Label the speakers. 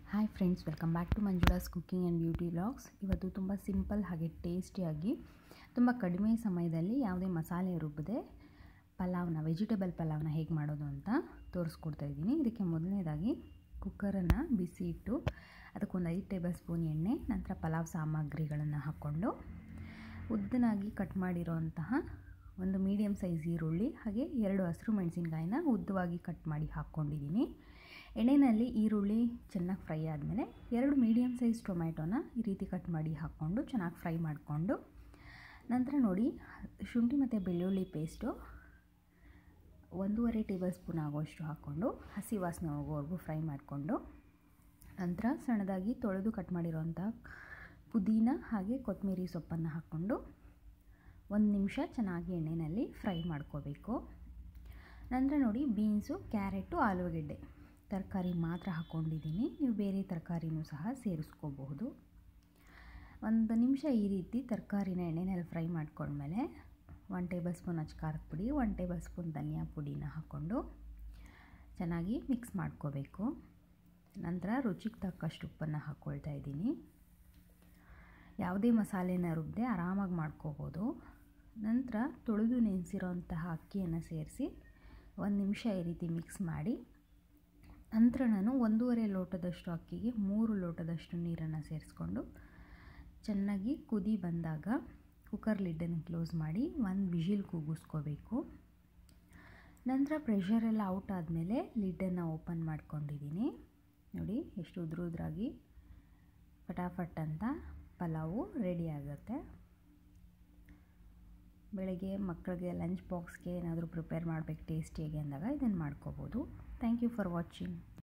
Speaker 1: hi friends welcome back to Manjula's cooking and beauty vlogs ಇವತ್ತು ತುಂಬ simple ಹಾಗೆ ಟೇಸ್ಟಿಯಾಗಿ ತುಂಬ ಕಡಿಮೆ ಸಮಯದಲ್ಲಿ ಯಾವುದೇ ಮಸಾಲೆ ರುಬ್ಬದೆ ಪಲಾವ್ನ ವೆಜಿಟೇಬಲ್ ಪಲಾವ್ನ ಹೇಗೆ ಮಾಡೋದು ಅಂತ ತೋರಿಸ್ಕೊಡ್ತಾ ಇದ್ದೀನಿ ಇದಕ್ಕೆ ಮೊದಲನೇದಾಗಿ ಕುಕ್ಕರನ್ನು ಬಿಸಿ ಇಟ್ಟು ಅದಕ್ಕೊಂದು ಐದು ಟೇಬಲ್ ಸ್ಪೂನ್ ಎಣ್ಣೆ ನಂತರ ಪಲಾವ್ ಸಾಮಗ್ರಿಗಳನ್ನು ಹಾಕ್ಕೊಂಡು ಉದ್ದನಾಗಿ ಕಟ್ ಮಾಡಿರೋಂತಹ ಒಂದು ಮೀಡಿಯಮ್ ಸೈಜ್ ಈರುಳ್ಳಿ ಹಾಗೆ ಎರಡು ಹಸಿರು ಮೆಣಸಿನ್ಕಾಯಿನ ಉದ್ದವಾಗಿ ಕಟ್ ಮಾಡಿ ಹಾಕ್ಕೊಂಡಿದ್ದೀನಿ ಎಣ್ಣೆಯಲ್ಲಿ ಈರುಳ್ಳಿ ಚೆನ್ನಾಗಿ ಫ್ರೈ ಆದಮೇಲೆ ಎರಡು ಮೀಡಿಯಮ್ ಸೈಜ್ ಟೊಮ್ಯಾಟೊನ ಈ ರೀತಿ ಕಟ್ ಮಾಡಿ ಹಾಕ್ಕೊಂಡು ಚೆನ್ನಾಗಿ ಫ್ರೈ ಮಾಡಿಕೊಂಡು ನಂತರ ನೋಡಿ ಶುಂಠಿ ಮತ್ತು ಬೆಳ್ಳುಳ್ಳಿ ಪೇಸ್ಟು ಒಂದೂವರೆ ಟೇಬಲ್ ಸ್ಪೂನ್ ಆಗೋಷ್ಟು ಹಾಕ್ಕೊಂಡು ಹಸಿ ವಾಸನೆ ಹೋಗೋವರೆಗೂ ಫ್ರೈ ಮಾಡಿಕೊಂಡು ನಂತರ ಸಣ್ಣದಾಗಿ ತೊಳೆದು ಕಟ್ ಮಾಡಿರೋಂಥ ಪುದೀನ ಹಾಗೆ ಕೊತ್ತಂಬರಿ ಸೊಪ್ಪನ್ನು ಹಾಕ್ಕೊಂಡು ಒಂದು ನಿಮಿಷ ಚೆನ್ನಾಗಿ ಎಣ್ಣೆಯಲ್ಲಿ ಫ್ರೈ ಮಾಡ್ಕೋಬೇಕು ನಂತರ ನೋಡಿ ಬೀನ್ಸು ಕ್ಯಾರೆಟು ಆಲೂಗೆಡ್ಡೆ ತರಕಾರಿ ಮಾತ್ರ ಹಾಕ್ಕೊಂಡಿದ್ದೀನಿ ನೀವು ಬೇರೆ ತರಕಾರಿನೂ ಸಹ ಸೇರಿಸ್ಕೋಬಹುದು ಒಂದು ನಿಮಿಷ ಈ ರೀತಿ ತರಕಾರಿನ ಎಣ್ಣೆನಲ್ಲಿ ಫ್ರೈ ಮಾಡ್ಕೊಂಡ್ಮೇಲೆ ಒನ್ ಟೇಬಲ್ ಸ್ಪೂನ್ ಅಚ್ಚ ಖಾರದ ಪುಡಿ ಒನ್ ಟೇಬಲ್ ಸ್ಪೂನ್ ಧನಿಯಾ ಪುಡಿನ ಹಾಕ್ಕೊಂಡು ಚೆನ್ನಾಗಿ ಮಿಕ್ಸ್ ಮಾಡ್ಕೋಬೇಕು ನಂತರ ರುಚಿಗೆ ತಕ್ಕಷ್ಟು ಉಪ್ಪನ್ನು ಹಾಕ್ಕೊಳ್ತಾ ಇದ್ದೀನಿ ಯಾವುದೇ ಮಸಾಲೆನ ರುಬ್ಬದೆ ಆರಾಮಾಗಿ ಮಾಡ್ಕೋಬೋದು ನಂತರ ತೊಳೆದು ನೆನೆಸಿರೋಂತಹ ಅಕ್ಕಿಯನ್ನು ಸೇರಿಸಿ ಒಂದು ನಿಮಿಷ ಈ ರೀತಿ ಮಿಕ್ಸ್ ಮಾಡಿ ನಂತರ ನಾನು ಒಂದೂವರೆ ಲೋಟದಷ್ಟು ಅಕ್ಕಿಗೆ ಮೂರು ಲೋಟದಷ್ಟು ನೀರನ್ನು ಸೇರಿಸ್ಕೊಂಡು ಚೆನ್ನಾಗಿ ಕುದಿ ಬಂದಾಗ ಕುಕ್ಕರ್ ಲಿಡ್ಡನ್ನು ಕ್ಲೋಸ್ ಮಾಡಿ ಒಂದು ವಿಜಿಲ್ ಕೂಗಿಸ್ಕೋಬೇಕು ನಂತರ ಪ್ರೆಷರೆಲ್ಲ ಔಟ್ ಆದಮೇಲೆ ಲಿಡ್ಡನ್ನು ಓಪನ್ ಮಾಡ್ಕೊಂಡಿದ್ದೀನಿ ನೋಡಿ ಎಷ್ಟು ಉದ್ರ ಉದ್ರಾಗಿ ಫಟಾಫಟ್ ಅಂತ ಪಲಾವು ರೆಡಿ ಆಗುತ್ತೆ ಬೆಳಗ್ಗೆ ಮಕ್ಕಳಿಗೆ ಲಂಚ್ ಬಾಕ್ಸ್ಗೆ ಏನಾದರೂ ಪ್ರಿಪೇರ್ ಮಾಡಬೇಕು ಟೇಸ್ಟಿಯಾಗಿ ಅಂದಾಗ ಇದನ್ನು ಮಾಡ್ಕೋಬೋದು ಥ್ಯಾಂಕ್ ಯು ಫಾರ್ ವಾಚಿಂಗ್